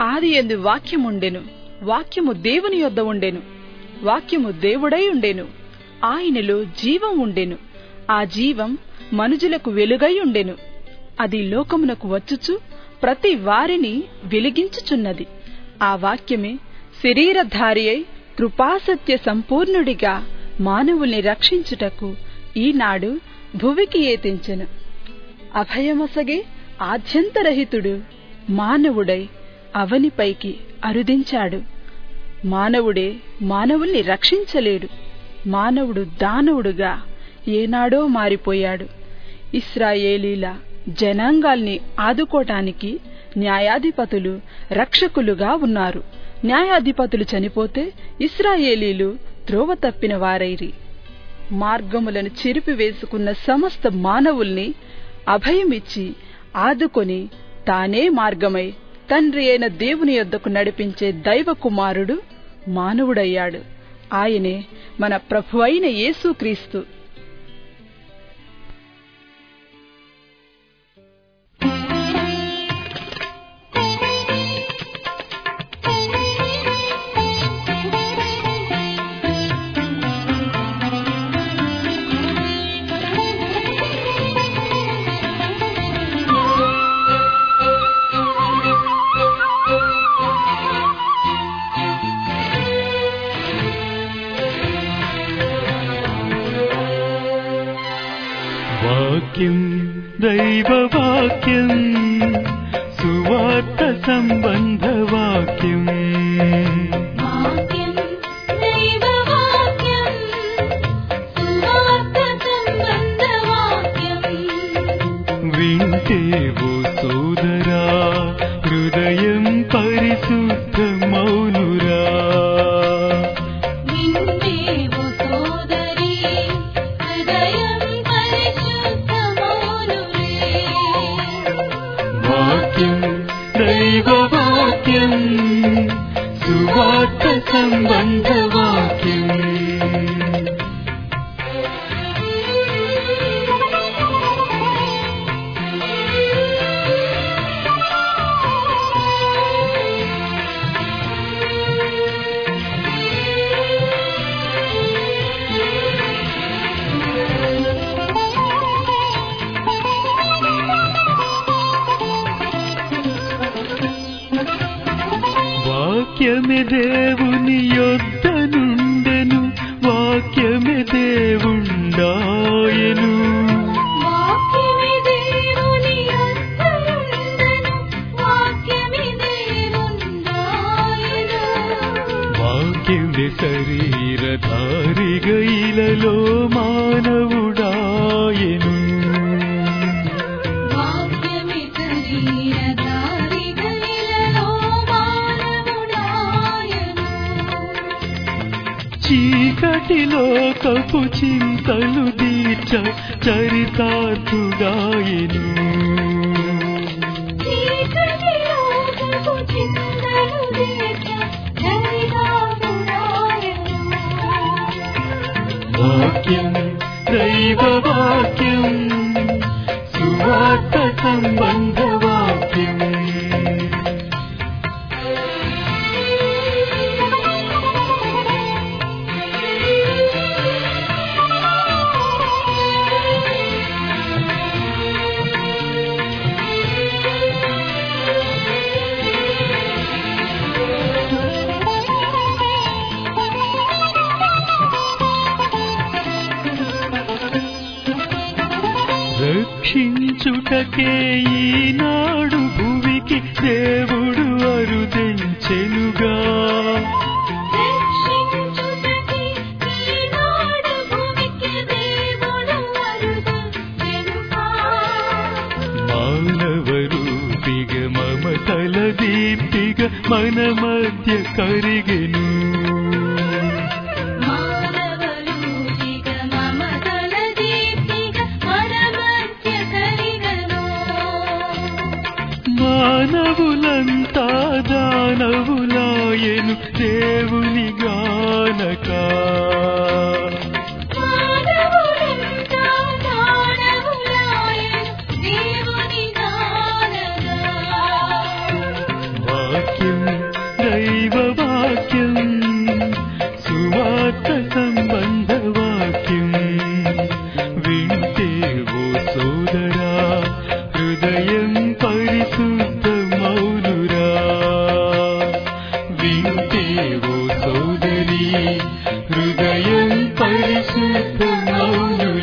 ఆది ఎందు వాక్యముండెను వాక్యము దేవుని యొద్ద ఉండెను వాక్యము దేవుడై ఉండెను ఆయనలో జీవం ఉండెను ఆ జీవం మనుజులకు వెలుగై ఉండెను అది లోకమునకు వచ్చుచు ప్రతి వారిని వెలిగించుచున్నది ఆ వాక్యమే శరీరధారి అయి కృపాసత్య సంపూర్ణుడిగా మానవుల్ని రక్షించుటకు ఈనాడు భువికి ఏతించెను అభయమసగే ఆద్యంతరహితుడు మానవుడై అవనిపైకి అరుదించాడు మానవుడే మానవుల్ని రక్షించలేడు మానవుడు దానవుడుగా ఏనాడో మారిపోయాడు ఇస్రాయేలీల జనాంగాల్ని ఆదుకోటానికి న్యాయాధిపతులు రక్షకులుగా ఉన్నారు న్యాయాధిపతులు చనిపోతే ఇస్రాయేలీలు త్రోవ తప్పిన వారైరి మార్గములను చెరిపివేసుకున్న సమస్త మానవుల్ని అభయమిచ్చి ఆదుకొని తానే మార్గమై తండ్రి అయిన దేవుని యొద్దకు నడిపించే దైవ కుమారుడు మానవుడయ్యాడు ఆయనే మన ప్రభు అయిన యేసుక్రీస్తు వాక్యం దైవవాక్యం సువార్త సంబంధ వాక్యం వాక్యం దైవవాక్యం సువార్త సంబంధ వాక్యం వింటేవో సోదరా హృదయం పరిశుద్ధమౌనురా వింటేవు సోదరి హృదయం పరిశుద్ధమౌనులే వాక్యం దైవవాక్యం సువార్త సంబంధ వాక్యం వాక్యమే దేవుని యొద్ద నుండెను వాక్యమే దేవుండాయను వాక్యమే దేవుని అంతరుండెను వాక్యమే దేవుండాయెను వాక్యమే శరీరధారిగ ఇలలో మానవుడాయను వాక్యమే శరీరధారిగా ఇలలో మానవుడాయెను చీకటిలో కపు చింతలు దీర్చ చరితార్థుడాయను చీకటిలో కపు చింతలు దీర్చ చరితార్థుడాయెను. వాక్యం దైవవాక్యం సువార్త సంబంధ వాక్యం రక్షించుటకే ఈనాడు భువికి దేవుడు అరుదెంచెనుగా రక్షించుటకి ఈనాడు భూమికి దేవుడు అరుదెనుగా. మానవ రూపిగ మమతల దీప్తిగ మన మధ్య కరిగెను మానవరూపిగ మమతల దీప్తిగ మన మధ్య కలిగెను. మానవులంతా దానవులాయను దేవుని గానక మానవులంతా మానవులాయెను దేవుని గానగా. వాక్యం వింటేవో సోదరా హృదయం పరిశుద్ధ మౌనురా వింటేవో సోదరి హృదయం పరిశుద్ధ మౌనురా